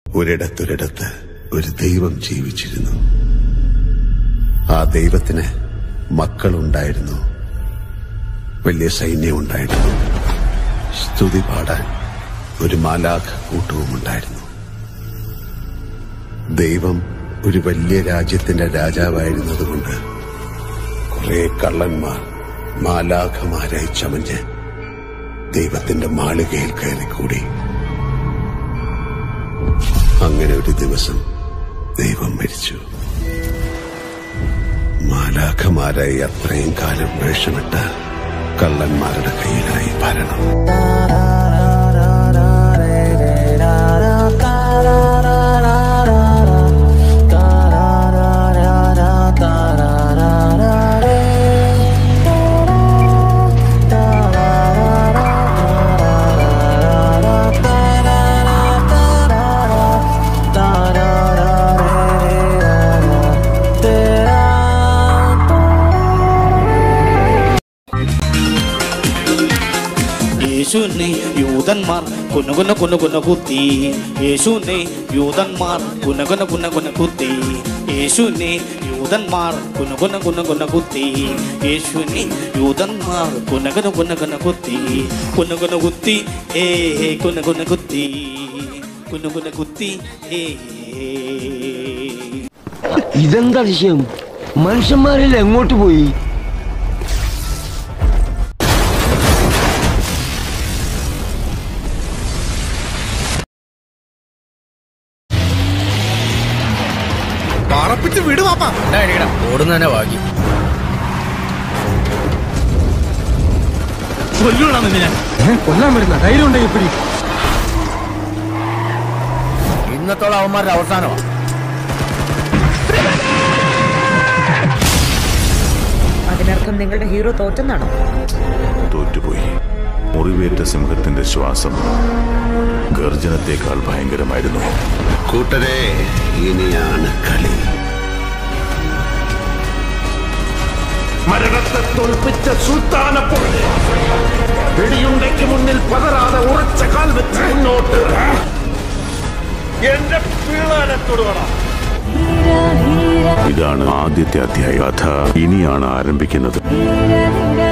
ഒരിടത്തൊരിടത്ത് ഒരു ദൈവം ജീവിച്ചിരുന്നു ആ ദൈവത്തിന് മക്കളുണ്ടായിരുന്നു വലിയ സൈന്യമുണ്ടായിരുന്നു സ്തുതി പാടാൻ ഒരു മാലാഖ കൂട്ടവും ഉണ്ടായിരുന്നു ദൈവം ഒരു വലിയ രാജ്യത്തിന്റെ രാജാവായിരുന്നതുകൊണ്ട് കുറെ കള്ളന്മാർ മാലാഖമാരായി ചമഞ്ഞ് ദൈവത്തിന്റെ മാളികയിൽ കയറിക്കൂടി അങ്ങനെ ഒരു ദിവസം ദൈവം മരിച്ചു മാലാഖമാരായി അത്രയും കാലം വേഷമിട്ട കള്ളന്മാരുടെ കയ്യിലായി ഭരണം യേശുവിനെ യൂതന്മാർ കുനുകുന കുനുകുന കുത്തി യേശുവിനെ യൂതന്മാർ കുനുകുന കുനുകുന കുത്തി യേശുവിനെ യൂതന്മാർ കുനുകുന കുനുകുന കുത്തി യേശുവിനെ യൂതന്മാർ കുനകുന കുനകുന കുത്തി കുനുകുന കുത്തി ഏ കുനുകുന കുത്തി കുനുകുന കുത്തി ഏ ഇതെന്താ വിഷയം മനുഷ്യന്മാരെല്ലാം എങ്ങോട്ട് പോയി പറപ്പിച്ച് വിട് പാപ്പ ഓടുന്ന തന്നെ ഭാഗ്യം കൊല്ലാൻ വരുന്ന ധൈര്യം ഉണ്ടെങ്കിൽ ഇപ്പിടി ഇന്നത്തോളം അവന്മാരുടെ അവസാനമാണ് അതിനർത്ഥം നിങ്ങളുടെ ഹീറോ തോറ്റെന്നാണോ തോറ്റുപോയി മുറിവേറ്റ സിംഹത്തിന്റെ ശ്വാസം ഗർജനത്തെക്കാൾ ഭയങ്കരമായിരുന്നു കൂട്ടരെ ഇനിയാണ് കളി മരണത്തെ തോൽപ്പിച്ച സുൽത്താന പോലെ വെടിയുണ്ടയ്ക്ക് മുന്നിൽ പതറാതെ ഉറച്ച കാൽ വെച്ച് മുന്നോട്ട് എന്റെ പിള്ളേരെ തൊടുവട ഇതാണ് ആദ്യത്തെ അധ്യായ കഥ ഇനിയാണ് ആരംഭിക്കുന്നത് ധീര ധീര